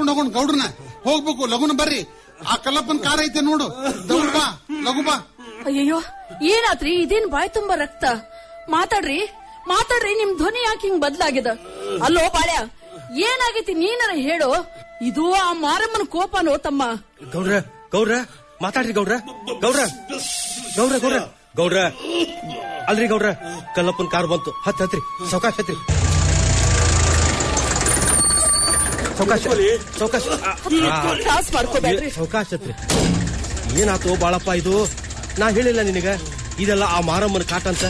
ಹೋಗೋಣ ಗೌಡ್ರನ ಹೋಗ್ಬೇಕು ಲಗುನ ಬರ್ರಿ ಆ ಕಲ್ಲಪ್ಪನ ಕಾರ್ ಐತೆ ನೋಡು ದೌಡ್ ಬಾ ಲಘು ಬಾ ಅಯ್ಯಯ್ಯೋ ಏನಾತ್ರಿ ಇದೇನ್ ಬಾಯ್ ತುಂಬಾ ರಕ್ತ ಮಾತಾಡ್ರಿ ಮಾತಾಡ್ರಿ ನಿಮ್ ಧ್ವನಿ ಯಾಕೆ ಹಿಂಗ್ ಬದ್ಲಾಗ್ಯದ ಅಲ್ಲೋ ಬಾಳ್ಯ ಏನಾಗೈತಿ ನೀನರ ಹೇಳು ಇದು ಆ ಮಾರಮ್ಮನ ಕೋಪನೋ ತಮ್ಮ ಗೌಡ್ರ ಗೌಡ್ರ ಮಾತಾಡ್ರಿ ಗೌಡ್ರ ಗೌಡ್ರ ಗೌಡ್ರ ಗೌಡ್ರ ಗೌಡ್ರ ಅಲ್ರಿ ಗೌಡ್ರ ಕಲ್ಲಪ್ಪನ ಕಾರ್ ಬಂತು ಹತ್ ಹತ್ರಿ ಸೌಕಾಶ ಹತ್ರಿ ಸೌಕಾಶ ಸೌಕಾಶ ತ್ರಾಸ್ ಮಾಡ್ಕೋಬೇಡ್ರಿ ಸೌಕಾಶ ಹತ್ರಿ ಏನಾತು ಬಾಳಪ್ಪ ಇದು ನಾ ಹೇಳಿಲ್ಲ ನಿನಗ ಇದೆಲ್ಲ ಆ ಮಾರಮ್ಮನ ಕಾಟ ಅಂತ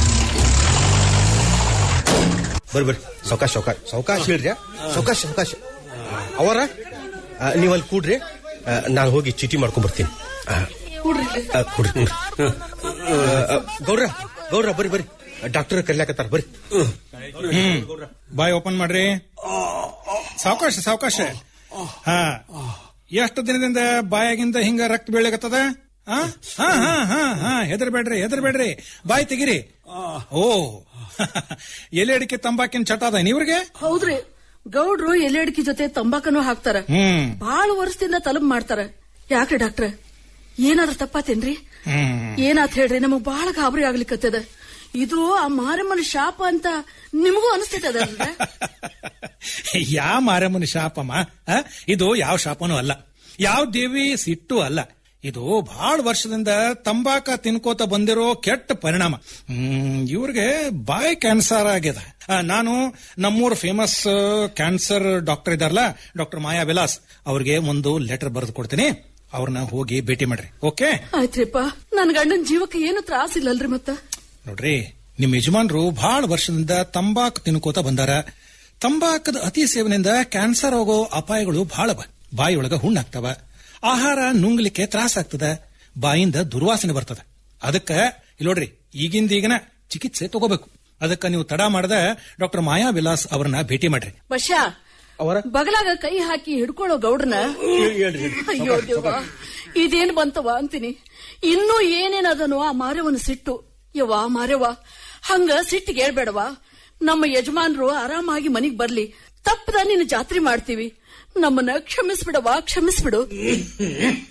ಬರ್ರಿ ಬರ್ರಿ ಸೌಕಾಶ ಸೌಕಾಶ ಸೌಕಾಶ ಹೇಳ್ರಿ ಸೌಕಾಶ ಸೌಕಾಶ ಅವರ ನೀವು ಅಲ್ಲಿ ಕೂಡ್ರಿ ಆ, ನಾನು ಹೋಗಿ ಚೀಟಿ ಮಾಡ್ಕೊಂಡ್ ಬರ್ತೀನಿ ಆ, ಆ, ಕೂಡ್ರಿ ಕೂಡ್ರಿ ಆ, ಆ, ಗೌಡ್ರ ಗೌಡ್ರ ಬರ್ರಿ ಬರ್ರಿ ಡಾಕ್ಟರ್ ಕರ್ಲಾಕತ್ತಾರ ಬರ್ರಿ ಹ್ಮ್ ಬಾಯ್ ಓಪನ್ ಮಾಡ್ರಿ ಸಾವಕಾಶ ಸಾವಕಾಶ ಹಾ ಎಷ್ಟು ದಿನದಿಂದ ಬಾಯಾಗಿಂದ ಹಿಂಗ ರಕ್ತ ಬೀಳಕತ್ತದ ಹಾ ಹಾ ಹಾ ಹಾ ಹಾ ಹೆದರ್ಬೇಡ್ರಿ ಹೆದರ್ಬೇಡ್ರಿ ಬಾಯಿ ತೆಗಿರಿ ಓ ಎಲೆ ಅಡಿಕೆ ತಂಬಾಕಿನ ಚಟ ಅದ ನೀವ್ರಿಗೆ ಹೌದ್ರಿ ಗೌಡ್ರು ಎಲೆ ಅಡಿಕೆ ಜೊತೆ ತಂಬಾಕನು ಹಾಕ್ತಾರ ಹ್ಮ್ ಬಾಳ ವರ್ಷದಿಂದ ತಲುಪ್ ಮಾಡ್ತಾರ ಯಾಕ್ರಿ ಡಾಕ್ಟ್ರ ಏನಾದ್ರ ತಪ್ಪಾತೇನ್ರಿ ಹ್ಮ್ ಏನಾತ್ ಹೇಳ್ರಿ ನಮಗ್ ಬಾಳ ಗಾಬರಿ ಆಗ್ಲಿಕ್ಕತ್ತದ ಇದು ಆ ಮಾರಮ್ಮನ ಶಾಪ ಅಂತ ನಿಮಗೂ ಅನಿಸ್ತದ ಯಾವ ಮಾರಮ್ಮನ ಶಾಪಮ್ಮ ಆ? ಇದು ಯಾವ ಶಾಪನೂ ಅಲ್ಲ ಯಾವ ದೇವಿ ಸಿಟ್ಟು ಅಲ್ಲ ಇದು ಬಹಳ ವರ್ಷದಿಂದ ತಂಬಾಕ ತಿನ್ಕೋತ ಬಂದಿರೋ ಕೆಟ್ಟ ಪರಿಣಾಮ ಹ್ಮ್ ಇವ್ರಿಗೆ ಬಾಯಿ ಕ್ಯಾನ್ಸರ್ ಆಗ್ಯದ ಆ, ನಾನು ನಮ್ಮೂರ್ ಫೇಮಸ್ ಕ್ಯಾನ್ಸರ್ ಡಾಕ್ಟರ್ ಇದಾರಲ್ಲ ಡಾಕ್ಟರ್ ಮಾಯಾ ವಿಲಾಸ್ ಅವ್ರಿಗೆ ಒಂದು ಲೆಟರ್ ಬರೆದು ಕೊಡ್ತೀನಿ ಅವ್ರನ್ನ ಹೋಗಿ ಭೇಟಿ ಮಾಡ್ರಿ ಓಕೆ ಆಯ್ತ್ರಿಪ್ಪ ನನ್ ಗಂಡನ್ ಜೀವಕ್ಕೆ ಏನು ತ್ರಾಸಿಲ್ಲಲ್ರಿ ಮತ್ತ ನೋಡ್ರಿ ನಿಮ್ ಯಜಮಾನ್ರು ಬಹಳ ವರ್ಷದಿಂದ ತಂಬಾಕು ತಿನ್ಕೋತ ಬಂದಾರ ತಂಬಾಕದ ಅತಿ ಸೇವನೆಯಿಂದ ಕ್ಯಾನ್ಸರ್ ಆಗೋ ಅಪಾಯಗಳು ಬಹಳ ಅವ ಬಾಯಿಯೊಳಗ ಹುಣ್ಣಾಗ್ತವ ಆಹಾರ ನುಂಗ್ಲಿಕ್ಕೆ ತ್ರಾಸ ಆಗ್ತದ ಬಾಯಿಂದ ದುರ್ವಾಸನೆ ಬರ್ತದ ಅದಕ್ಕ ಇಲ್ಲಿ ನೋಡ್ರಿ ಈಗಿಂದ ಈಗಿನ ಚಿಕಿತ್ಸೆ ತಗೋಬೇಕು ಅದಕ್ಕ ನೀವು ತಡ ಮಾಡದ ಡಾಕ್ಟರ್ ಮಾಯಾ ವಿಲಾಸ್ ಅವರನ್ನ ಭೇಟಿ ಮಾಡ್ರಿ ಬಶಾ ಅವರ ಬಗಲಾಗ ಕೈ ಹಾಕಿ ಹಿಡ್ಕೊಳ್ಳೋ ಗೌಡ್ರನ ಅಯ್ಯೋ ದೇವ ಇದೇನ್ ಬಂತವ ಅಂತೀನಿ ಇನ್ನೂ ಏನೇನದನೋ ಆ ಮಾರವನ ಸಿಟ್ಟು ಯವ್ವ ಮಾರವ್ವ ಹಂಗ ಸಿಟ್ಟಿಗೆ ಹೇಳ್ಬೇಡವಾ ನಮ್ಮ ಯಜಮಾನ್ರು ಆರಾಮಾಗಿ ಮನಿಗ್ ಬರ್ಲಿ ತಪ್ಪದ ನಿನ್ನ ಜಾತ್ರೆ ಮಾಡ್ತೀವಿ ನಮ್ಮನ್ನ ಕ್ಷಮಿಸ್ಬಿಡವಾ ಕ್ಷಮಿಸ್ಬಿಡು